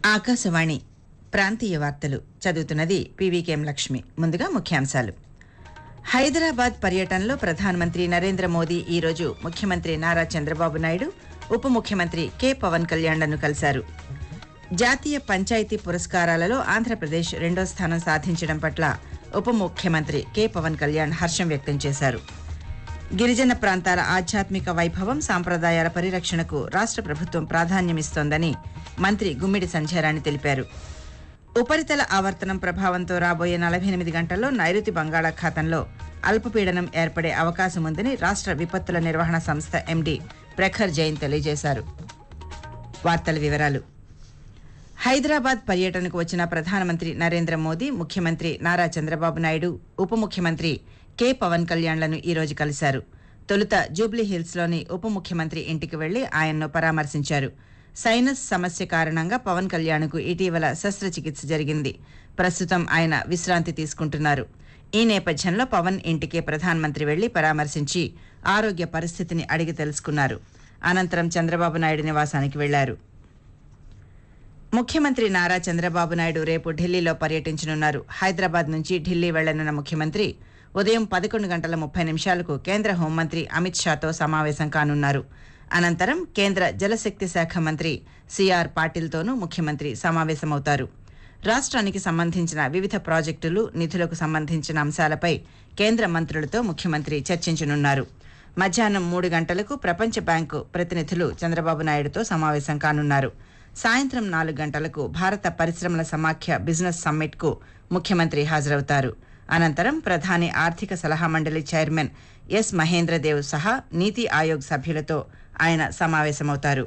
ఆకాశవాణి ప్రాంతీయ వార్తలు చదువుతున్నది పీవీకేఎం లక్ష్మి ముందుగా ముఖ్యాంశాలు హైదరాబాద్ పర్యటనలో ప్రధానమంత్రి నరేంద్ర మోదీ ఈరోజు ముఖ్యమంత్రి నారా చంద్రబాబు నాయుడు ఉప ముఖ్యమంత్రి కె పవన్ కళ్యాణ్లను కలిశారు జాతీయ పంచాయతీ పురస్కారాలలో ఆంధ్రప్రదేశ్ రెండో స్థానం సాధించడం పట్ల ఉప ముఖ్యమంత్రి కె పవన్ కళ్యాణ్ హర్షం వ్యక్తం చేశారు గిరిజన ప్రాంతాల ఆధ్యాత్మిక వైభవం సాంప్రదాయాల పరిరక్షణకు రాష్ట్ర ప్రభుత్వం ప్రాధాన్యమిస్తోందని మంత్రి గుమ్మిడి సంధ్యారాణి తెలిపారు ఉపరితల ఆవర్తనం ప్రభావంతో రాబోయే నలభై ఎనిమిది గంటల్లో నైరుతి బంగాళాఖాతంలో అల్పపీడనం ఏర్పడే అవకాశం ఉందని రాష్ట్ర విపత్తుల నిర్వహణ సంస్థ ఎండీ ప్రఖర్ జైన్ తెలియజేశారు వార్తల వివరాలు హైదరాబాద్ పర్యటనకు వచ్చిన ప్రధానమంత్రి నరేంద్ర మోదీ ముఖ్యమంత్రి నారా చంద్రబాబు నాయుడు ఉప ముఖ్యమంత్రి కె పవన్ కళ్యాణ్లను ఈ రోజు కలిశారు తొలుత జూబ్లీ హిల్స్లోని ఉప ముఖ్యమంత్రి ఇంటికి వెళ్లి ఆయన్ను పరామర్శించారు సైనస్ సమస్య కారణంగా పవన్ కళ్యాణ్కు ఇటీవల శస్త్రచికిత్స జరిగింది ప్రస్తుతం ఆయన విశ్రాంతి తీసుకుంటున్నారు ఈ నేపథ్యంలో పవన్ ఇంటికి ప్రధానమంత్రి వెళ్లి పరామర్శించి ఆరోగ్య పరిస్థితిని అడిగి తెలుసుకున్నారు అనంతరం చంద్రబాబు నాయుడు నివాసానికి వెళ్లారు ముఖ్యమంత్రి నారా చంద్రబాబు నాయుడు రేపు ఢిల్లీలో పర్యటించనున్నారు హైదరాబాద్ నుంచి ఢిల్లీ వెళ్లనున్న ముఖ్యమంత్రి ఉదయం పదకొండు గంటల ముప్పై నిమిషాలకు కేంద్ర హోంమంత్రి అమిత్ షాతో సమావేశం కానున్నారు అనంతరం కేంద్ర జలశక్తి శాఖ మంత్రి సిఆర్ పాటిల్తోనూ ముఖ్యమంత్రి సమావేశమవుతారు రాష్ట్రానికి సంబంధించిన వివిధ ప్రాజెక్టులు నిధులకు సంబంధించిన అంశాలపై కేంద్ర మంత్రులతో ముఖ్యమంత్రి చర్చించనున్నారు మధ్యాహ్నం మూడు గంటలకు ప్రపంచ బ్యాంకు ప్రతినిధులు చంద్రబాబు నాయుడుతో సమావేశం కానున్నారు సాయంత్రం నాలుగు గంటలకు భారత పరిశ్రమల సమాఖ్య బిజినెస్ సమ్మిట్కు ముఖ్యమంత్రి హాజరవుతారు అనంతరం ప్రధాని ఆర్థిక సలహా మండలి చైర్మన్ ఎస్ మహేంద్రదేవ్ సహా నీతి ఆయోగ్ సభ్యులతో ఆయన సమావేశమవుతారు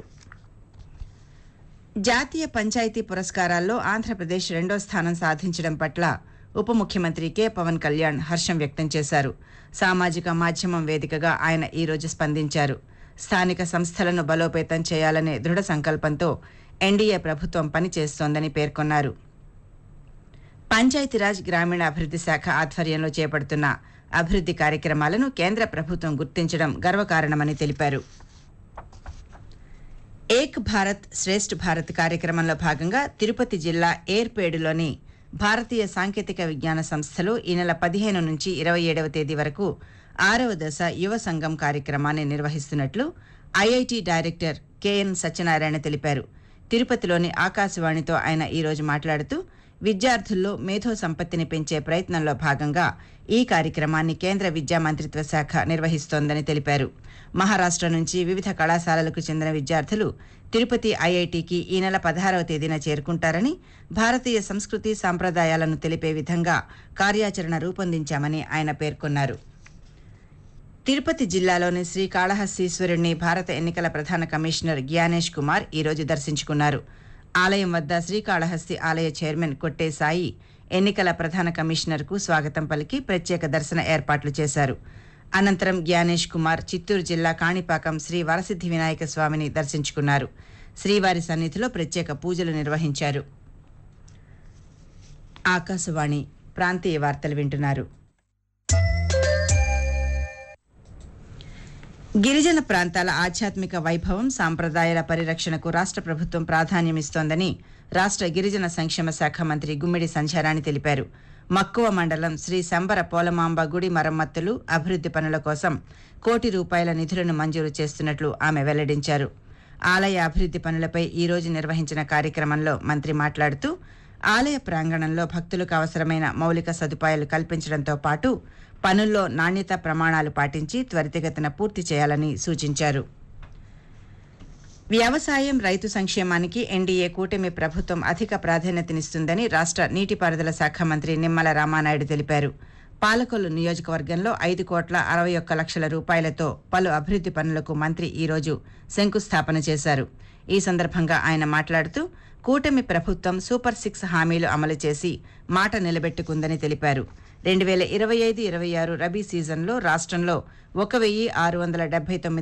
జాతీయ పంచాయతీ పురస్కారాల్లో ఆంధ్రప్రదేశ్ రెండో స్థానం సాధించడం పట్ల ఉప ముఖ్యమంత్రి కె పవన్ కళ్యాణ్ హర్షం వ్యక్తం చేశారు సామాజిక మాధ్యమం వేదికగా ఆయన ఈ రోజు స్పందించారు స్థానిక సంస్థలను బలోపేతం చేయాలనే దృఢ సంకల్పంతో ఎన్డీఏ ప్రభుత్వం పనిచేస్తోందని పేర్కొన్నారు పంచాయతీరాజ్ గ్రామీణాభివృద్ధి శాఖ ఆధ్వర్యంలో చేపడుతున్న అభివృద్ధి కార్యక్రమాలను కేంద్ర ప్రభుత్వం గుర్తించడం గర్వకారణమని తెలిపారు ఏక్ భారత్ శ్రేష్ఠ భారత్ కార్యక్రమంలో భాగంగా తిరుపతి జిల్లా ఏర్పేడులోని భారతీయ సాంకేతిక విజ్ఞాన సంస్థలో ఈ నెల పదిహేను నుంచి ఇరవై ఏడవ తేదీ వరకు ఆరవ దశ యువ సంఘం కార్యక్రమాన్ని నిర్వహిస్తున్నట్లు ఐఐటి డైరెక్టర్ కెఎన్ సత్యనారాయణ తెలిపారు తిరుపతిలోని ఆకాశవాణితో ఆయన ఈ రోజు మాట్లాడుతూ విద్యార్థుల్లో మేధో సంపత్తిని పెంచే ప్రయత్నంలో భాగంగా ఈ కార్యక్రమాన్ని కేంద్ర విద్యా మంత్రిత్వ శాఖ నిర్వహిస్తోందని తెలిపారు మహారాష్ట్ర నుంచి వివిధ కళాశాలలకు చెందిన విద్యార్థులు తిరుపతి ఐఐటికి ఈ నెల పదహారవ తేదీన చేరుకుంటారని భారతీయ సంస్కృతి సాంప్రదాయాలను తెలిపే విధంగా కార్యాచరణ రూపొందించామని ఆయన పేర్కొన్నారు తిరుపతి జిల్లాలోని శ్రీకాళహస్తీశ్వరుణ్ణి భారత ఎన్నికల ప్రధాన కమిషనర్ జ్ఞానేష్ కుమార్ ఈ రోజు దర్శించుకున్నారు ఆలయం వద్ద శ్రీకాళహస్తి ఆలయ చైర్మన్ కొట్టే సాయి ఎన్నికల ప్రధాన కమిషనర్కు స్వాగతం పలికి ప్రత్యేక దర్శన ఏర్పాట్లు చేశారు అనంతరం జ్ఞానేష్ కుమార్ చిత్తూరు జిల్లా కాణిపాకం శ్రీ వరసిద్ధి వినాయక స్వామిని దర్శించుకున్నారు శ్రీవారి సన్నిధిలో ప్రత్యేక పూజలు నిర్వహించారు ఆకాశవాణి ప్రాంతీయ వార్తలు వింటున్నారు గిరిజన ప్రాంతాల ఆధ్యాత్మిక వైభవం సాంప్రదాయాల పరిరక్షణకు రాష్ట్ర ప్రభుత్వం ప్రాధాన్యమిస్తోందని రాష్ట్ర గిరిజన సంక్షేమ శాఖ మంత్రి గుమ్మిడి సంధ్యారాణి తెలిపారు మక్కువ మండలం శ్రీ శంబర పోలమాంబ గుడి మరమ్మతులు అభివృద్ధి పనుల కోసం కోటి రూపాయల నిధులను మంజూరు చేస్తున్నట్లు ఆమె వెల్లడించారు ఆలయ అభివృద్ధి పనులపై ఈ రోజు నిర్వహించిన కార్యక్రమంలో మంత్రి మాట్లాడుతూ ఆలయ ప్రాంగణంలో భక్తులకు అవసరమైన మౌలిక సదుపాయాలు కల్పించడంతో పాటు పనుల్లో నాణ్యత ప్రమాణాలు పాటించి త్వరితగతిన పూర్తి చేయాలని సూచించారు వ్యవసాయం రైతు సంక్షేమానికి ఎన్డీఏ కూటమి ప్రభుత్వం అధిక ప్రాధాన్యతనిస్తుందని రాష్ట్ర నీటిపారుదల శాఖ మంత్రి నిమ్మల రామానాయుడు తెలిపారు పాలకొల్లు నియోజకవర్గంలో ఐదు కోట్ల అరవై ఒక్క లక్షల రూపాయలతో పలు అభివృద్ధి పనులకు మంత్రి ఈ రోజు శంకుస్థాపన చేశారు ఈ సందర్భంగా ఆయన మాట్లాడుతూ కూటమి ప్రభుత్వం సూపర్ సిక్స్ హామీలు అమలు చేసి మాట నిలబెట్టుకుందని తెలిపారు రెండు వేల ఇరవై ఐదు ఇరవై ఆరు రబీ సీజన్లో రాష్ట్రంలో ఒక వెయ్యి ఆరు వందల డెబ్బై తొమ్మిది